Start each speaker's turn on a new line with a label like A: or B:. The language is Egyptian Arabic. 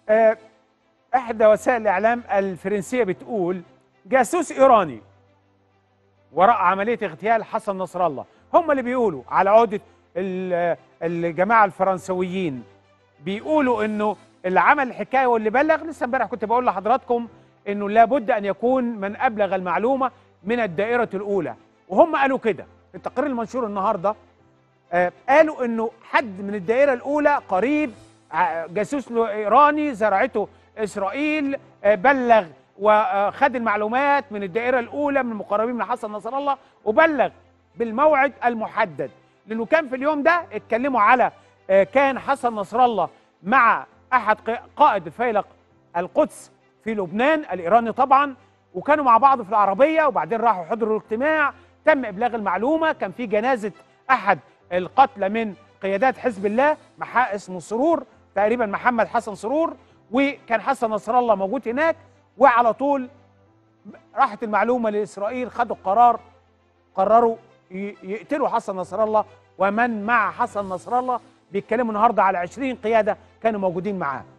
A: آه، احدى وسائل الاعلام الفرنسيه بتقول جاسوس ايراني وراء عمليه اغتيال حسن نصر الله هم اللي بيقولوا على عهده ال- الجماعه الفرنسويين بيقولوا انه اللي عمل الحكايه واللي بلغ لسه امبارح كنت بقول لحضراتكم انه لابد ان يكون من ابلغ المعلومه من الدائره الاولى وهم قالوا كده في التقرير المنشور النهارده آه، قالوا انه حد من الدائره الاولى قريب ع- جاسوس له- ايراني زرعته اسرائيل آه، بلغ وخد المعلومات من الدائره الاولى من المقربين من حسن نصر الله وبلغ بالموعد المحدد لانه كان في اليوم ده اتكلموا على آه، كان حسن نصر الله مع احد ق- قائد فيلق القدس في لبنان الايراني طبعا وكانوا مع بعض في العربيه وبعدين راحوا حضروا الاجتماع تم ابلاغ المعلومه كان في جنازه احد القتلى من قيادات حزب الله محا اسمه سرور تقريبا محمد حسن سرور وكان حسن نصر الله موجود هناك وعلى طول راحت المعلومه لاسرائيل خدوا قرار قرروا ي- يقتلوا حسن نصر الله ومن مع حسن نصر الله بيتكلموا النهارده على 20 قياده كانوا موجودين معاه